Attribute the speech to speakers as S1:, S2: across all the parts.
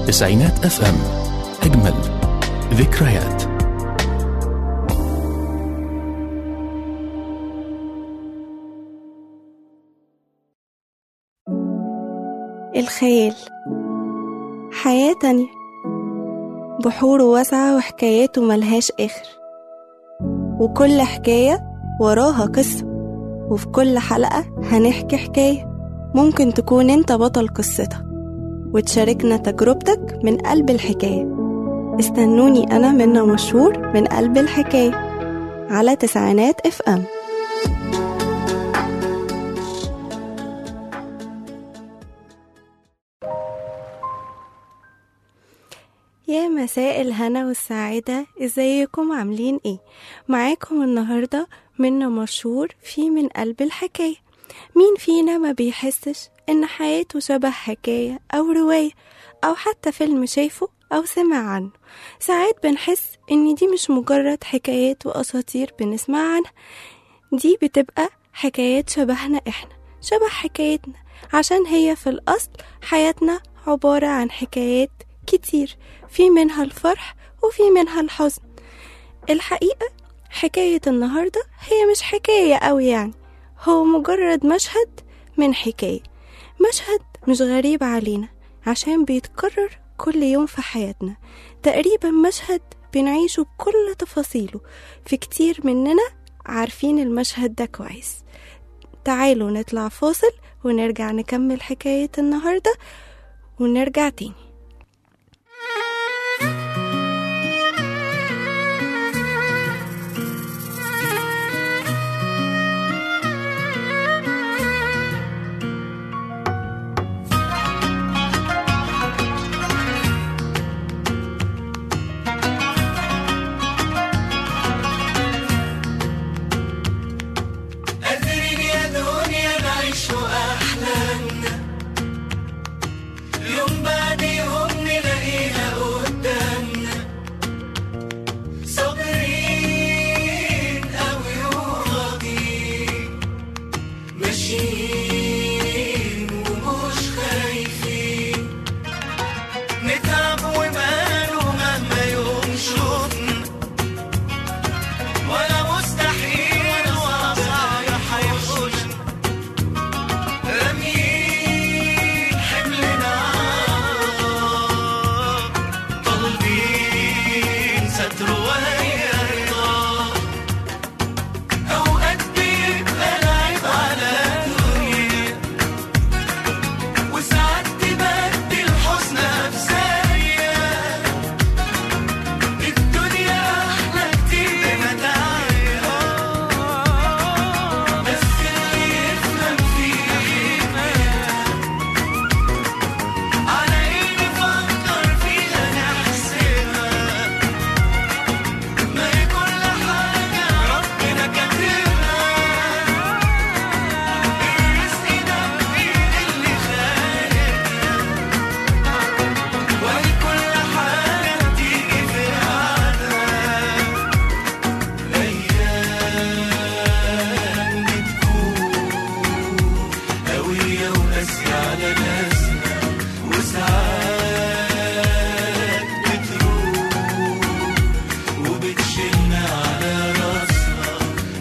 S1: تسعينات اف ام اجمل ذكريات
S2: الخيال حياة تانية بحور واسعة وحكاياته ملهاش آخر وكل حكاية وراها قصة وفي كل حلقة هنحكي حكاية ممكن تكون انت بطل قصتها وتشاركنا تجربتك من قلب الحكاية استنوني أنا منى مشهور من قلب الحكاية على تسعينات اف ام يا مساء الهنا والسعادة ازيكم عاملين ايه معاكم النهاردة منا مشهور في من قلب الحكاية مين فينا ما بيحسش ان حياته شبه حكاية او رواية او حتى فيلم شايفه او سمع عنه ساعات بنحس ان دي مش مجرد حكايات واساطير بنسمع عنها دي بتبقى حكايات شبهنا احنا شبه حكايتنا عشان هي في الاصل حياتنا عبارة عن حكايات كتير في منها الفرح وفي منها الحزن الحقيقة حكاية النهاردة هي مش حكاية أوي يعني هو مجرد مشهد من حكاية مشهد مش غريب علينا عشان بيتكرر كل يوم في حياتنا تقريبا مشهد بنعيشه بكل تفاصيله في كتير مننا عارفين المشهد ده كويس تعالوا نطلع فاصل ونرجع نكمل حكاية النهاردة ونرجع تاني
S3: قادرين يا دنيا نعيش أحلامنا يوم بعد يوم نلاقيها قدامنا صابرين أوي وراضيين ماشيين ومش خايفين نتعب وماله مهما يوم شوطنا ولا مستحيل ولا صعب هيحوشنا راميين حملنا عار طالبين ستر وهي رضا أوقات بيبقى العيب على الدنيا وساعات تبدل حزنها بثانية الدنيا أحلى كتير بمتاعها بس اللي يفهم فيها على إيه نفكر فيها نحسبها ما هي كل حاجة ربنا كاتبها الرزق ده بإيد اللي خالقها وهي كل حاجة بتيجي في ميعادها الأيام بتكون قوية وقاسية على ناسنا وساعات بتروح وبتشيلنا على راسنا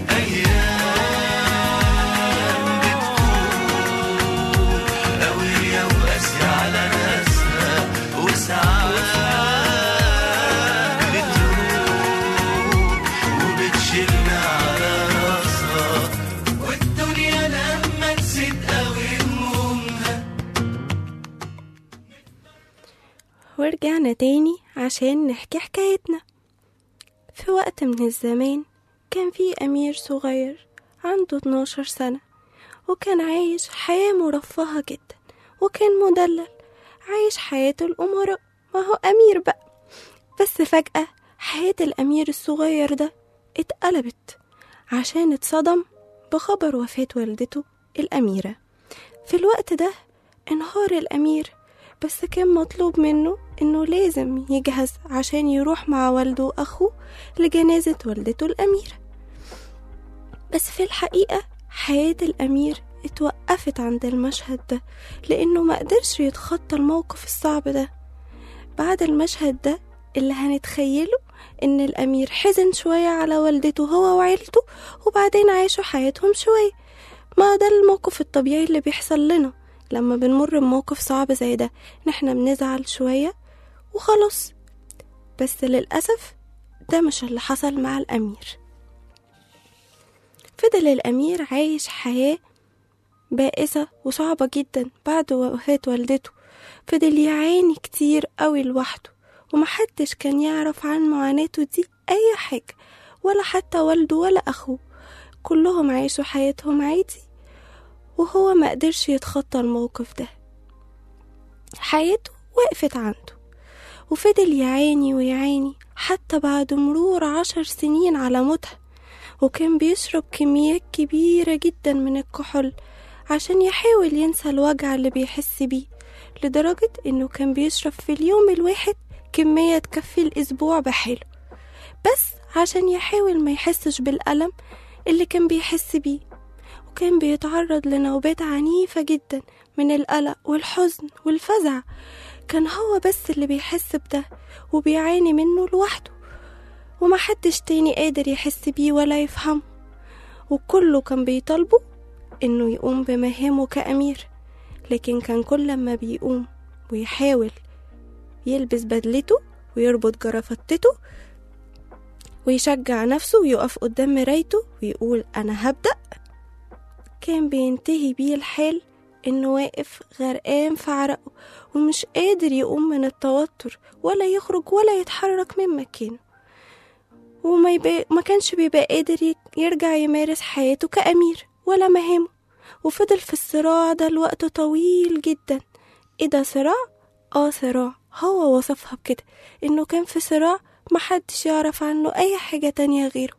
S3: أيام بتكون قوية وقاسية على ناسنا وساعات بتروح وبتشيلنا على راسها والدنيا لما تزيد قوي همومها
S2: ورجعنا تاني عشان نحكي حكايتنا في وقت من الزمان كان في أمير صغير عنده 12 سنة وكان عايش حياة مرفهة جدا وكان مدلل عايش حياة الأمراء ما هو أمير بقى بس فجأة حياة الأمير الصغير ده اتقلبت عشان اتصدم بخبر وفاة والدته الأميرة في الوقت ده انهار الأمير بس كان مطلوب منه إنه لازم يجهز عشان يروح مع والده وأخوه لجنازة والدته الأميرة بس في الحقيقة حياة الأمير اتوقفت عند المشهد ده لأنه ما قدرش يتخطى الموقف الصعب ده بعد المشهد ده اللي هنتخيله إن الأمير حزن شوية على والدته هو وعيلته وبعدين عاشوا حياتهم شوية ما ده الموقف الطبيعي اللي بيحصل لنا لما بنمر بموقف صعب زي ده إن احنا بنزعل شوية وخلاص بس للأسف ده مش اللي حصل مع الأمير فضل الأمير عايش حياة بائسة وصعبة جدا بعد وفاة والدته فضل يعاني كتير قوي لوحده ومحدش كان يعرف عن معاناته دي أي حاجة ولا حتى والده ولا أخوه كلهم عاشوا حياتهم عادي وهو ما قدرش يتخطى الموقف ده حياته وقفت عنده وفضل يعاني ويعاني حتى بعد مرور عشر سنين على موتها وكان بيشرب كميات كبيرة جدا من الكحول عشان يحاول ينسى الوجع اللي بيحس بيه لدرجة إنه كان بيشرب في اليوم الواحد كمية تكفي الأسبوع بحاله بس عشان يحاول ما يحسش بالألم اللي كان بيحس بيه وكان بيتعرض لنوبات عنيفة جدا من القلق والحزن والفزع كان هو بس اللي بيحس بده وبيعاني منه لوحده ومحدش تاني قادر يحس بيه ولا يفهمه وكله كان بيطالبه إنه يقوم بمهامه كأمير لكن كان كل ما بيقوم ويحاول يلبس بدلته ويربط جرافتته ويشجع نفسه ويقف قدام مرايته ويقول أنا هبدأ كان بينتهي بيه الحال إنه واقف غرقان في عرقه ومش قادر يقوم من التوتر ولا يخرج ولا يتحرك من مكانه وما يبقى ما كانش بيبقى قادر ي- يرجع يمارس حياته كأمير ولا مهامه وفضل في الصراع ده لوقت طويل جدا ايه ده صراع؟ اه صراع هو وصفها بكده انه كان في صراع محدش يعرف عنه اي حاجة تانية غيره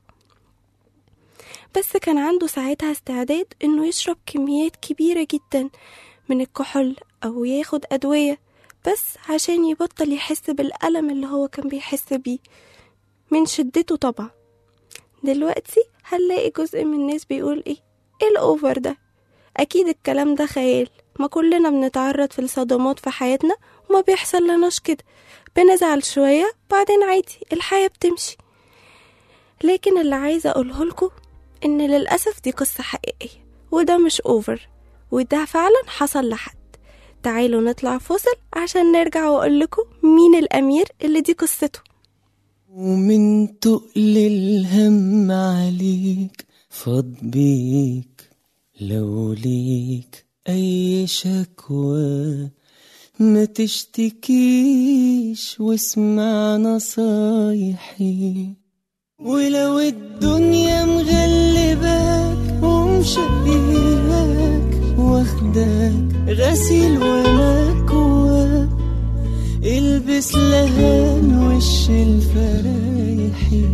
S2: بس كان عنده ساعتها استعداد انه يشرب كميات كبيرة جدا من الكحول او ياخد ادوية بس عشان يبطل يحس بالألم اللي هو كان بيحس بيه من شدته طبعا دلوقتي هنلاقي جزء من الناس بيقول ايه ايه الاوفر ده اكيد الكلام ده خيال ما كلنا بنتعرض في الصدمات في حياتنا وما بيحصل لناش كده بنزعل شوية بعدين عادي الحياة بتمشي لكن اللي عايزة أقوله لكم إن للأسف دي قصة حقيقية وده مش أوفر وده فعلا حصل لحد تعالوا نطلع فاصل عشان نرجع وأقول لكم مين الأمير اللي دي قصته
S4: ومن تقل الهم عليك فاض بيك لو ليك أي شكوى ما تشتكيش واسمع نصايحي ولو الدنيا مغلباك ومشقياك واخداك غسيل ومكواك البس لهان وش الفرايحي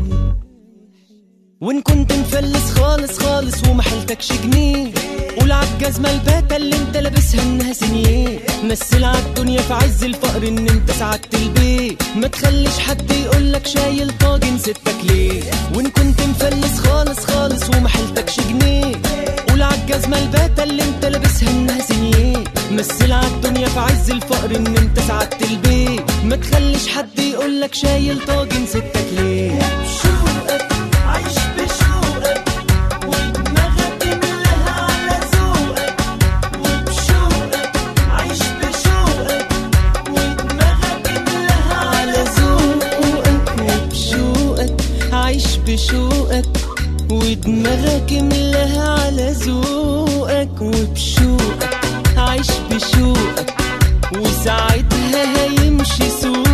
S4: وان كنت مفلس خالص خالص ومحلتكش جنيه قول عالجزمة الباتة اللي انت لابسها انها سنيه مثل عالدنيا في عز الفقر ان انت سعدت البيت ما تخليش حد يقولك شايل طاجن ستك ليه وان كنت مفلس خالص خالص ومحلتكش جنيه قول عالجزمة الباتة اللي انت لابسها انها سنيه مثل عالدنيا في عز الفقر ان انت سعدت البيت ما تخليش حد يقولك شايل طاجن ستك ليه بشوقك عايش بشوقك ودماغك ملاها على ذوقك وبشوقك عايش بشوقك ودماغك ملاها على ذوقك وبشوقك عايش بشوقك ودماغك ملاها على ذوقك وبشوقك عايش بشوقك وساعتها هيمشي سوقك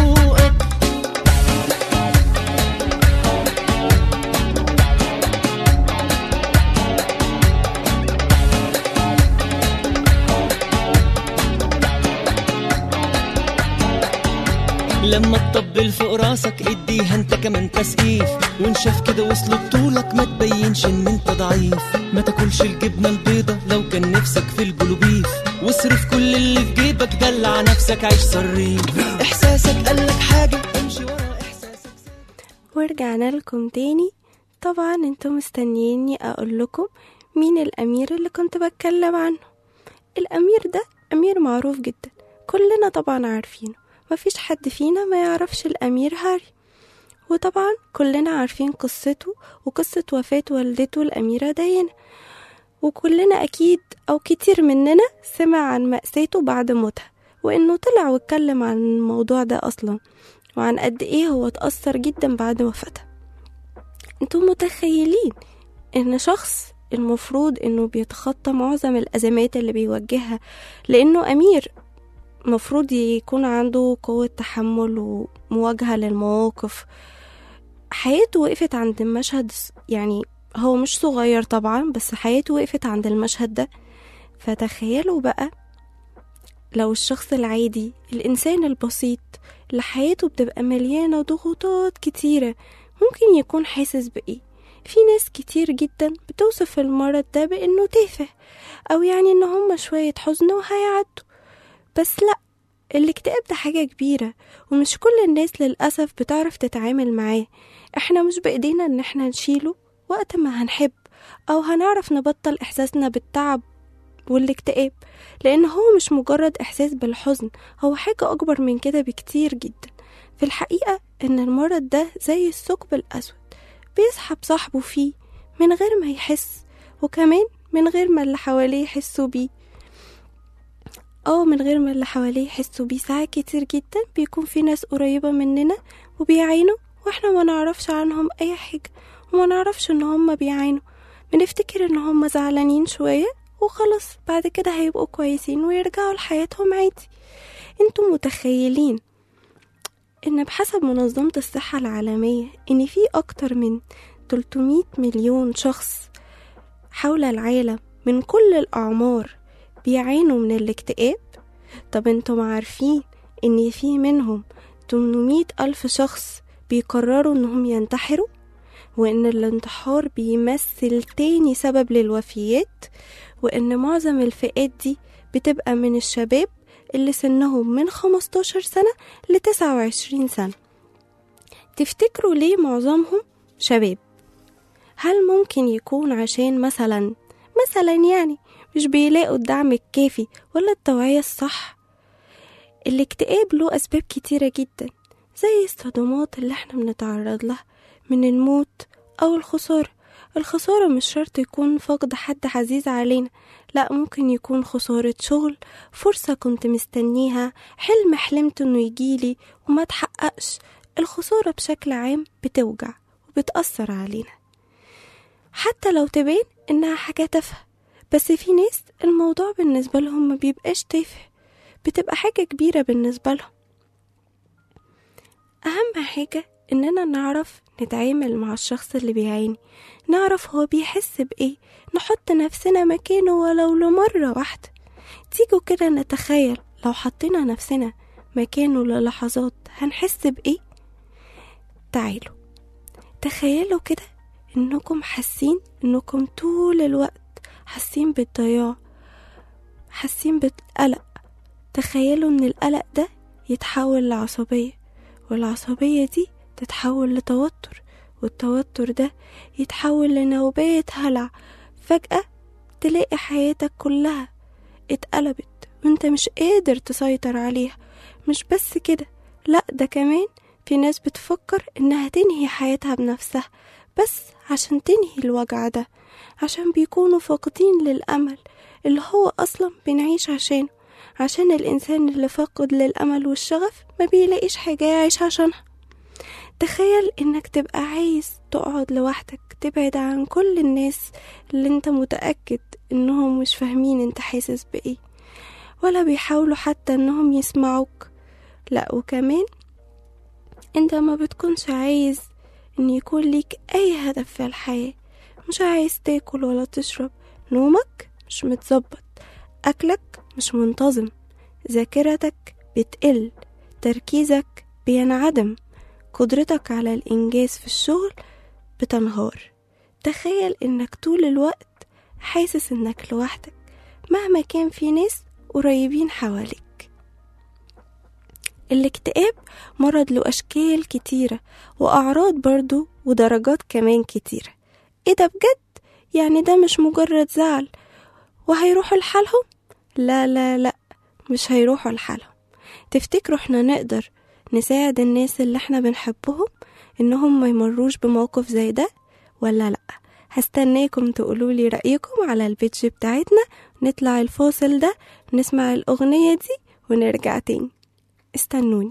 S4: لما تطبل فوق راسك اديها انت كمان تسقيف وان شاف كده وصل بطولك ما تبينش ان انت ضعيف ما تاكلش الجبنه البيضه لو كان نفسك في البلوبيف واصرف كل اللي في جيبك دلع نفسك عيش صريف احساسك قالك حاجه امشي ورا احساسك
S2: ورجعنا لكم تاني طبعا انتم مستنييني اقول لكم مين الامير اللي كنت بتكلم عنه الامير ده امير معروف جدا كلنا طبعا عارفينه مفيش حد فينا ما يعرفش الأمير هاري وطبعا كلنا عارفين قصته وقصة وفاة والدته الأميرة ديانا وكلنا أكيد أو كتير مننا سمع عن مأساته بعد موتها وإنه طلع واتكلم عن الموضوع ده أصلا وعن قد إيه هو اتأثر جدا بعد وفاتها انتوا متخيلين إن شخص المفروض إنه بيتخطى معظم الأزمات اللي بيواجهها لأنه أمير مفروض يكون عنده قوة تحمل ومواجهة للمواقف حياته وقفت عند المشهد يعني هو مش صغير طبعا بس حياته وقفت عند المشهد ده فتخيلوا بقى لو الشخص العادي الإنسان البسيط اللي حياته بتبقى مليانة ضغوطات كتيرة ممكن يكون حاسس بإيه في ناس كتير جدا بتوصف المرض ده بإنه تافه أو يعني إن هما شوية حزن وهيعدوا بس لأ الاكتئاب ده حاجة كبيرة ومش كل الناس للأسف بتعرف تتعامل معاه احنا مش بإيدينا ان احنا نشيله وقت ما هنحب أو هنعرف نبطل إحساسنا بالتعب والاكتئاب لأن هو مش مجرد إحساس بالحزن هو حاجة أكبر من كده بكتير جدا في الحقيقة إن المرض ده زي الثقب الأسود بيسحب صاحبه فيه من غير ما يحس وكمان من غير ما اللي حواليه يحسوا بيه اه من غير ما اللي حواليه يحسوا بيه ساعات كتير جدا بيكون في ناس قريبة مننا وبيعينوا واحنا ما نعرفش عنهم اي حاجة وما نعرفش ان هم بيعانوا بنفتكر ان هم زعلانين شوية وخلاص بعد كده هيبقوا كويسين ويرجعوا لحياتهم عادي انتوا متخيلين ان بحسب منظمة الصحة العالمية ان في اكتر من 300 مليون شخص حول العالم من كل الاعمار بيعانوا من الاكتئاب طب انتم عارفين ان في منهم 800 ألف شخص بيقرروا انهم ينتحروا وان الانتحار بيمثل تاني سبب للوفيات وان معظم الفئات دي بتبقى من الشباب اللي سنهم من 15 سنة ل 29 سنة تفتكروا ليه معظمهم شباب هل ممكن يكون عشان مثلا مثلا يعني مش بيلاقوا الدعم الكافي ولا التوعية الصح الاكتئاب له أسباب كتيرة جدا زي الصدمات اللي احنا بنتعرض لها من الموت أو الخسارة الخسارة مش شرط يكون فقد حد عزيز علينا لا ممكن يكون خسارة شغل فرصة كنت مستنيها حلم حلمت انه يجيلي وما تحققش الخسارة بشكل عام بتوجع وبتأثر علينا حتى لو تبان انها حاجة تافهة بس في ناس الموضوع بالنسبة لهم ما بيبقاش تافه بتبقى حاجة كبيرة بالنسبة لهم أهم حاجة إننا نعرف نتعامل مع الشخص اللي بيعاني نعرف هو بيحس بإيه نحط نفسنا مكانه ولو لمرة واحدة تيجوا كده نتخيل لو حطينا نفسنا مكانه للحظات هنحس بإيه تعالوا تخيلوا كده إنكم حاسين إنكم طول الوقت حاسين بالضياع حاسين بالقلق تخيلوا ان القلق ده يتحول لعصبية والعصبية دي تتحول لتوتر والتوتر ده يتحول لنوبات هلع فجأة تلاقي حياتك كلها اتقلبت وانت مش قادر تسيطر عليها مش بس كده لا ده كمان في ناس بتفكر انها تنهي حياتها بنفسها بس عشان تنهي الوجع ده عشان بيكونوا فاقدين للأمل اللي هو أصلا بنعيش عشانه عشان الإنسان اللي فاقد للأمل والشغف ما بيلاقيش حاجة يعيش عشانها تخيل إنك تبقى عايز تقعد لوحدك تبعد عن كل الناس اللي انت متأكد إنهم مش فاهمين انت حاسس بإيه ولا بيحاولوا حتى إنهم يسمعوك لا وكمان انت ما بتكونش عايز إن يكون ليك أي هدف في الحياة مش عايز تاكل ولا تشرب نومك مش متظبط أكلك مش منتظم ذاكرتك بتقل تركيزك بينعدم قدرتك على الإنجاز في الشغل بتنهار تخيل إنك طول الوقت حاسس إنك لوحدك مهما كان في ناس قريبين حواليك الاكتئاب مرض له أشكال كتيرة وأعراض برضو ودرجات كمان كتيرة ايه ده بجد يعني ده مش مجرد زعل وهيروحوا لحالهم لا لا لا مش هيروحوا لحالهم تفتكروا احنا نقدر نساعد الناس اللي احنا بنحبهم انهم ما يمروش بموقف زي ده ولا لأ هستناكم تقولولي رأيكم على البيتج بتاعتنا نطلع الفاصل ده نسمع الأغنية دي ونرجع تاني استنوني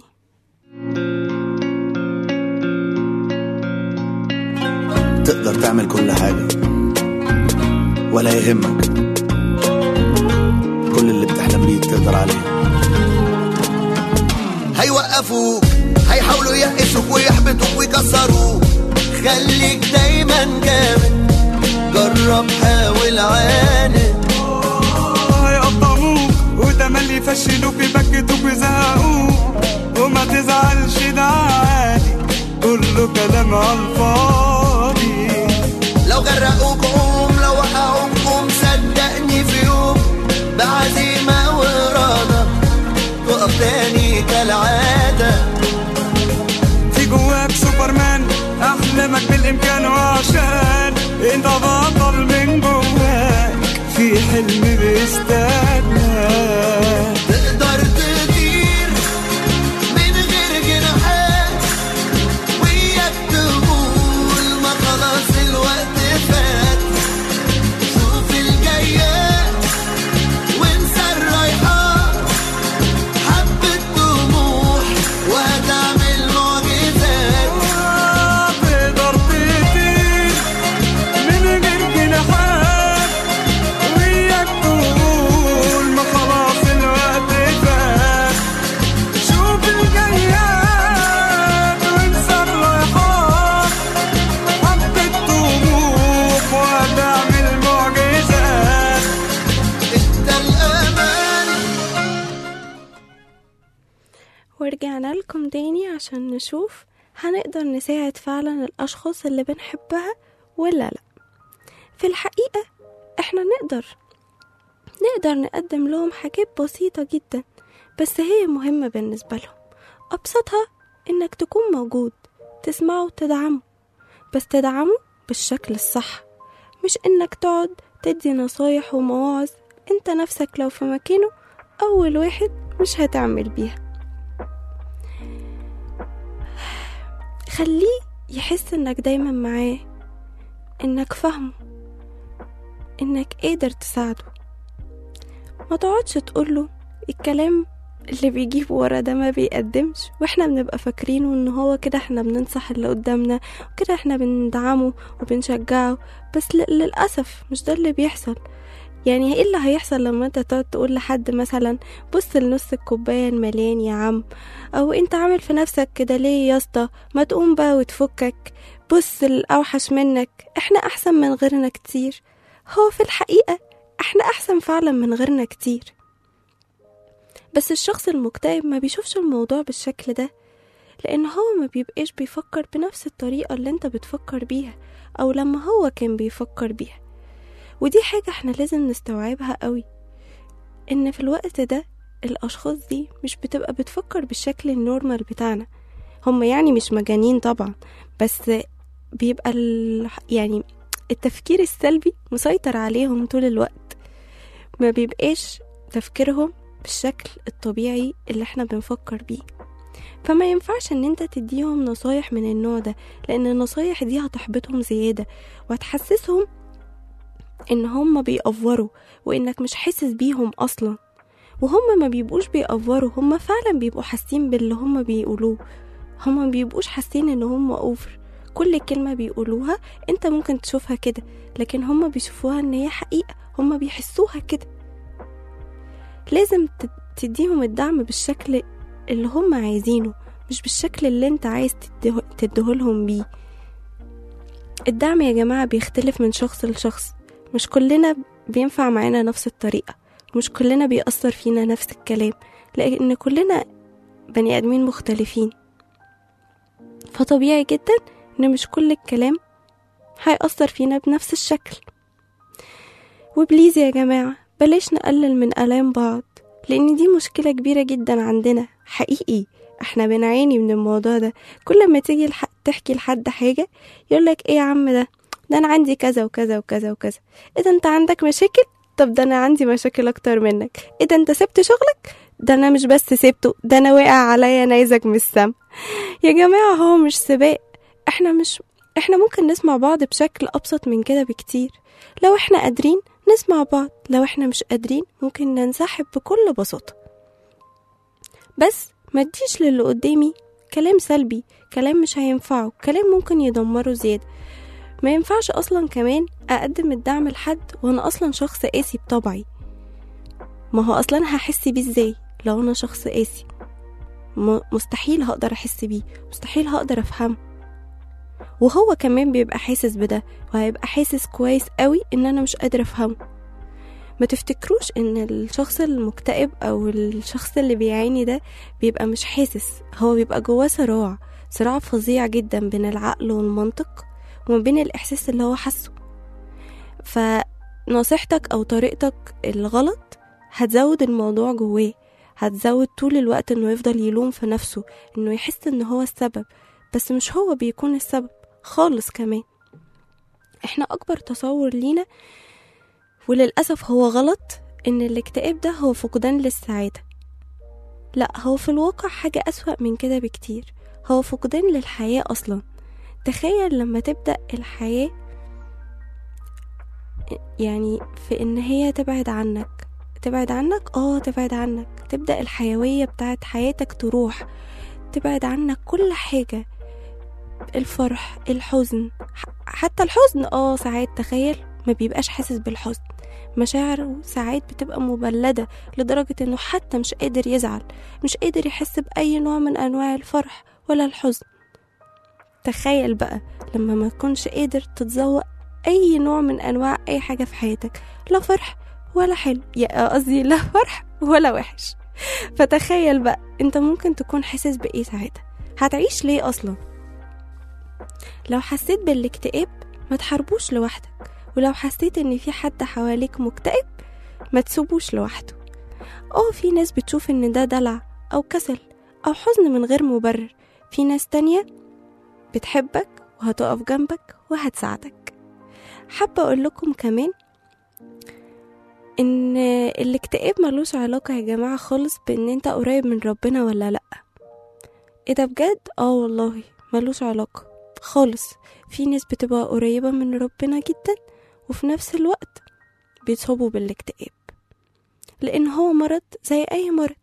S5: تقدر تعمل كل حاجة ولا يهمك كل اللي بتحلم بيه تقدر عليه
S3: هيوقفوك هيحاولوا يقسوك ويحبطوك ويكسروك خليك دايما جامد جرب حاول عاند
S6: هيقطعوك وتملي يفشلوك يبكتوك ويزهقوك وما تزعلش ده عادي كله كلام على الفاضي
S3: لو غرقوك قوم لو وقعوك قوم صدقني في يوم بعزيمة وإرادة تقف تاني كالعادة
S6: في جواك سوبرمان احلامك بالامكان وعشان انت بطل من جواك في حلم بيستناك
S3: تقدر تطير من غير جناحات وياك تقول ما خلاص الوقت فات شوف الجايات وانسى الرايحات حبة طموح وهتعمل معجزات
S6: تقدر تطير من غير جناحات وياك تقول ما خلاص الوقت فات شوف الجياد وانسى الرايحات حبة طموح وهتعمل معجزات
S3: انت الأمان
S2: ورجعنا لكم تاني عشان نشوف هنقدر نساعد فعلا الأشخاص اللي بنحبها ولا لأ في الحقيقة احنا نقدر نقدر نقدم لهم حاجات بسيطة جدا بس هي مهمة بالنسبة لهم أبسطها إنك تكون موجود تسمعه وتدعمه بس تدعمه بالشكل الصح مش إنك تقعد تدي نصايح ومواعظ انت نفسك لو في مكانه أول واحد مش هتعمل بيها خليه يحس انك دايما معاه انك فاهمه انك قادر تساعده ما تقعدش تقوله الكلام اللي بيجيب ورا ده ما بيقدمش واحنا بنبقى فاكرينه ان هو كده احنا بننصح اللي قدامنا وكده احنا بندعمه وبنشجعه بس ل- للأسف مش ده اللي بيحصل يعني ايه اللي هيحصل لما انت تقعد تقول لحد مثلا بص لنص الكوباية المليان يا عم او انت عامل في نفسك كده ليه يا اسطى ما تقوم بقى وتفكك بص الاوحش منك احنا احسن من غيرنا كتير هو في الحقيقة احنا احسن فعلا من غيرنا كتير بس الشخص المكتئب ما بيشوفش الموضوع بالشكل ده لان هو ما بيبقاش بيفكر بنفس الطريقة اللي انت بتفكر بيها او لما هو كان بيفكر بيها ودي حاجة احنا لازم نستوعبها قوي ان في الوقت ده الاشخاص دي مش بتبقى بتفكر بالشكل النورمال بتاعنا هم يعني مش مجانين طبعا بس بيبقى ال... يعني التفكير السلبي مسيطر عليهم طول الوقت ما بيبقاش تفكيرهم بالشكل الطبيعي اللي احنا بنفكر بيه فما ينفعش ان انت تديهم نصايح من النوع ده لان النصايح دي هتحبطهم زيادة وهتحسسهم ان هم بيأفوروا وانك مش حاسس بيهم اصلا وهم ما بيبقوش بيأفوروا هم فعلا بيبقوا حاسين باللي هم بيقولوه هم ما بيبقوش حاسين ان هم اوفر كل كلمة بيقولوها انت ممكن تشوفها كده لكن هم بيشوفوها ان هي حقيقة هم بيحسوها كده لازم ت- تديهم الدعم بالشكل اللي هم عايزينه مش بالشكل اللي انت عايز تديه- تديهولهم بيه الدعم يا جماعة بيختلف من شخص لشخص مش كلنا بينفع معانا نفس الطريقة مش كلنا بيأثر فينا نفس الكلام لأن كلنا بني آدمين مختلفين فطبيعي جدا إن مش كل الكلام هيأثر فينا بنفس الشكل وبليز يا جماعة بلاش نقلل من آلام بعض لأن دي مشكلة كبيرة جدا عندنا حقيقي احنا بنعاني من الموضوع ده كل ما تيجي الح... تحكي لحد حاجة يقولك ايه يا عم ده ده انا عندي كذا وكذا وكذا وكذا ايه ده انت عندك مشاكل طب ده انا عندي مشاكل اكتر منك ايه ده انت سبت شغلك ده انا مش بس سبته ده انا واقع عليا نيزك من السما يا جماعة هو مش سباق احنا مش احنا ممكن نسمع بعض بشكل ابسط من كده بكتير لو احنا قادرين نسمع بعض لو احنا مش قادرين ممكن ننسحب بكل بساطة بس ما تديش للي قدامي كلام سلبي كلام مش هينفعه كلام ممكن يدمره زيادة ما ينفعش اصلا كمان اقدم الدعم لحد وانا اصلا شخص قاسي بطبعي ما هو اصلا هحس بيه ازاي لو انا شخص قاسي م- مستحيل هقدر احس بيه مستحيل هقدر افهمه وهو كمان بيبقى حاسس بده وهيبقى حاسس كويس قوي ان انا مش قادرة افهمه ما تفتكروش ان الشخص المكتئب او الشخص اللي بيعاني ده بيبقى مش حاسس هو بيبقى جواه صراع صراع فظيع جدا بين العقل والمنطق وما بين الاحساس اللي هو حاسه فنصيحتك او طريقتك الغلط هتزود الموضوع جواه هتزود طول الوقت انه يفضل يلوم في نفسه انه يحس ان هو السبب بس مش هو بيكون السبب خالص كمان احنا اكبر تصور لينا وللأسف هو غلط ان الاكتئاب ده هو فقدان للسعادة لا هو في الواقع حاجة أسوأ من كده بكتير هو فقدان للحياة أصلا تخيل لما تبدأ الحياة يعني في ان هي تبعد عنك تبعد عنك اه تبعد عنك تبدأ الحيوية بتاعت حياتك تروح تبعد عنك كل حاجة الفرح الحزن ح- حتى الحزن اه ساعات تخيل ما بيبقاش حاسس بالحزن مشاعره ساعات بتبقى مبلدة لدرجة انه حتى مش قادر يزعل مش قادر يحس بأي نوع من أنواع الفرح ولا الحزن تخيل بقى لما ما تكونش قادر تتذوق أي نوع من أنواع أي حاجة في حياتك لا فرح ولا حلو يا قصدي لا فرح ولا وحش فتخيل بقى انت ممكن تكون حاسس بإيه ساعتها هتعيش ليه أصلا لو حسيت بالاكتئاب ما تحاربوش لوحدك ولو حسيت ان في حد حواليك مكتئب ما تسيبوش لوحده اه في ناس بتشوف ان ده دلع او كسل او حزن من غير مبرر في ناس تانية بتحبك وهتقف جنبك وهتساعدك حابة اقول لكم كمان ان الاكتئاب ملوش علاقة يا جماعة خالص بان انت قريب من ربنا ولا لأ ايه ده بجد اه والله ملوش علاقة خالص في ناس بتبقى قريبة من ربنا جدا وفي نفس الوقت بيصابوا بالاكتئاب لأن هو مرض زي أي مرض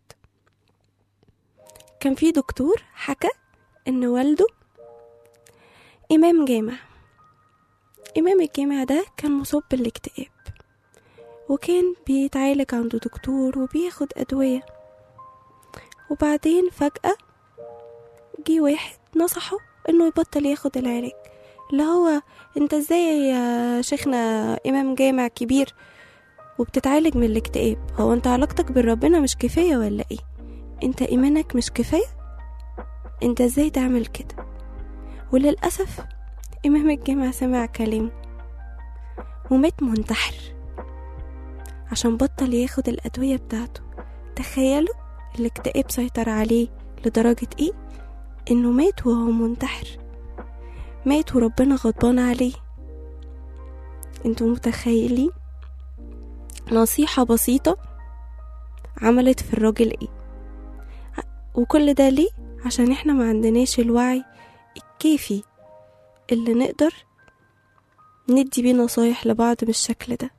S2: كان في دكتور حكى إن والده إمام جامع إمام الجامع ده كان مصاب بالاكتئاب وكان بيتعالج عند دكتور وبياخد أدوية وبعدين فجأة جه واحد نصحه إنه يبطل ياخد العلاج اللي هو انت ازاي يا شيخنا امام جامع كبير وبتتعالج من الاكتئاب هو انت علاقتك بالربنا مش كفاية ولا ايه انت ايمانك مش كفاية انت ازاي تعمل كده وللأسف امام الجامع سمع كلامه ومات منتحر عشان بطل ياخد الأدوية بتاعته تخيلوا الاكتئاب سيطر عليه لدرجة ايه انه مات وهو منتحر مات وربنا غضبان عليه انتوا متخيلين نصيحة بسيطة عملت في الراجل ايه وكل ده ليه عشان احنا ما عندناش الوعي الكافي اللي نقدر ندي بيه نصايح لبعض بالشكل ده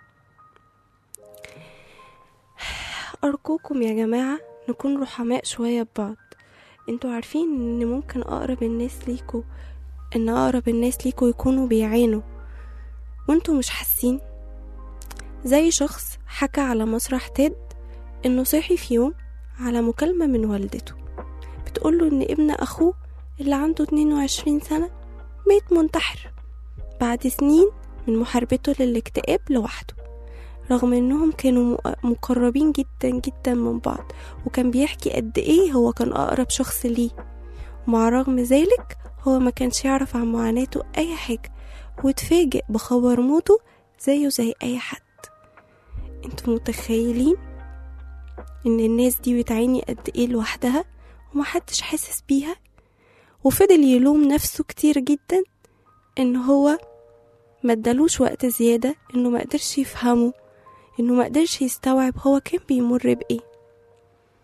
S2: أرجوكم يا جماعة نكون رحماء شوية ببعض انتوا عارفين ان ممكن اقرب الناس ليكوا ان اقرب الناس ليكوا يكونوا بيعانوا وانتوا مش حاسين زي شخص حكى على مسرح تيد انه صحي في يوم على مكالمة من والدته بتقوله ان ابن اخوه اللي عنده 22 سنة مات منتحر بعد سنين من محاربته للاكتئاب لوحده رغم انهم كانوا مق- مقربين جدا جدا من بعض وكان بيحكي قد ايه هو كان اقرب شخص ليه ومع رغم ذلك هو ما كانش يعرف عن معاناته اي حاجة واتفاجئ بخبر موته زيه زي اي حد انتوا متخيلين ان الناس دي بتعاني قد ايه لوحدها ومحدش حاسس بيها وفضل يلوم نفسه كتير جدا ان هو ما ادالوش وقت زيادة انه ما قدرش يفهمه انه ما قدرش يستوعب هو كان بيمر بايه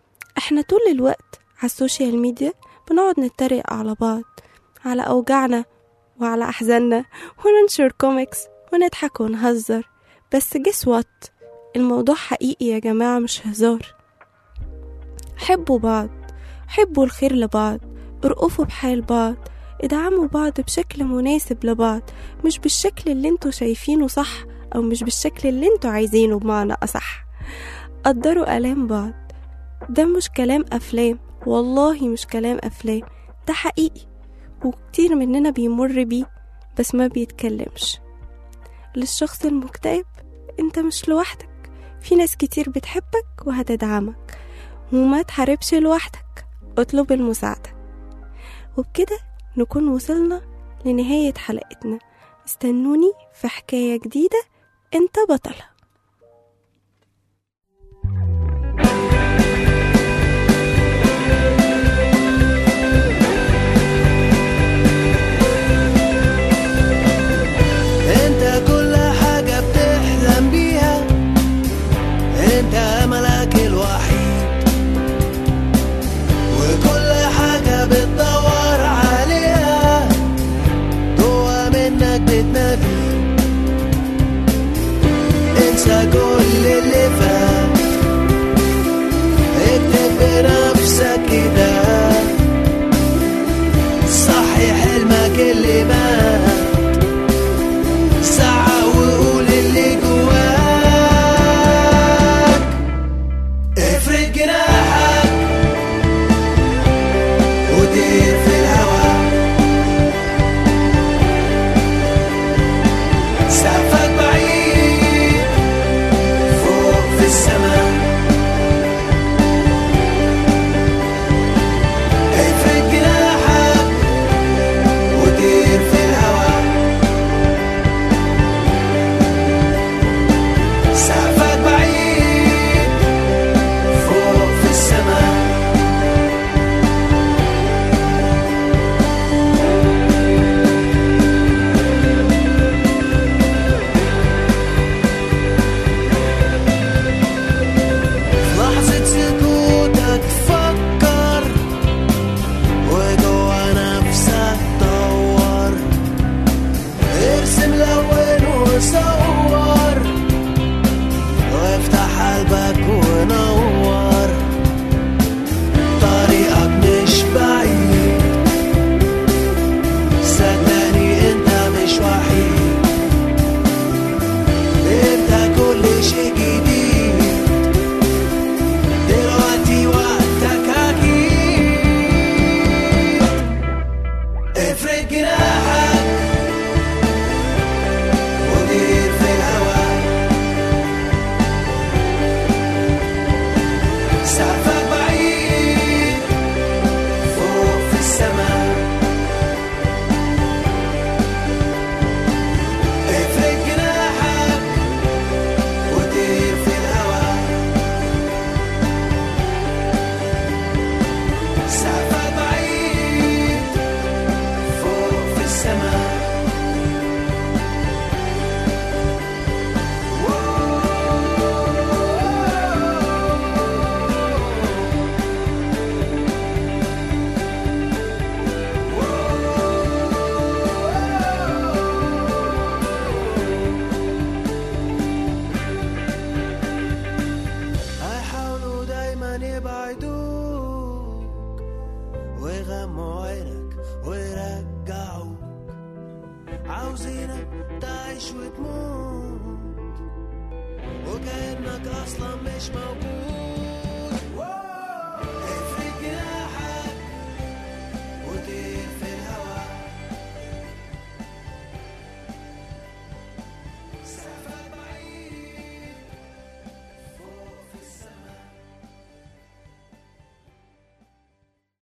S2: احنا طول الوقت على السوشيال ميديا بنقعد نتريق على بعض على أوجاعنا وعلى أحزاننا وننشر كوميكس ونضحك ونهزر بس جس وات الموضوع حقيقي يا جماعة مش هزار حبوا بعض حبوا الخير لبعض ارقفوا بحال بعض ادعموا بعض بشكل مناسب لبعض مش بالشكل اللي انتوا شايفينه صح او مش بالشكل اللي انتوا عايزينه بمعنى اصح قدروا الام بعض ده مش كلام افلام والله مش كلام افلام ده حقيقي وكتير مننا بيمر بيه بس ما بيتكلمش للشخص المكتئب انت مش لوحدك في ناس كتير بتحبك وهتدعمك وما تحاربش لوحدك اطلب المساعدة وبكده نكون وصلنا لنهاية حلقتنا استنوني في حكاية جديدة انت بطلها
S7: انت كل حاجة بتحلم بيها انت املك الوحيد وكل حاجة بتدور عليها جوا منك بتنادي انسى كل اللي فات اكتب بنفسك كده صحي حلمك اللي مات ساعة وقول اللي جواك افرد جناحك ودير في الهوا سقفك بعيد فوق في السماء افرد جناحك ودير في الهوا سقفك بعيد فوق في السماء لحظة سكوتك فكر وجوا نفسك دور ارسم لون وصور وافتح قلبك ونور طريقك مش بعيد صدقني انت مش وحيد انت كل شيء جديد دلوقتي وقتك اكيد افرد جناحك ودير في الهوا سقفك بعيد فوق في السماء افرد جناحك ودير في الهوا سقفك بعيد فوق في السماء هيحاولوا دايما يبعدوك ويغموا عينك ويرجعوك عاوزينك تعيش وتموت وكأنك أصلا مش موجود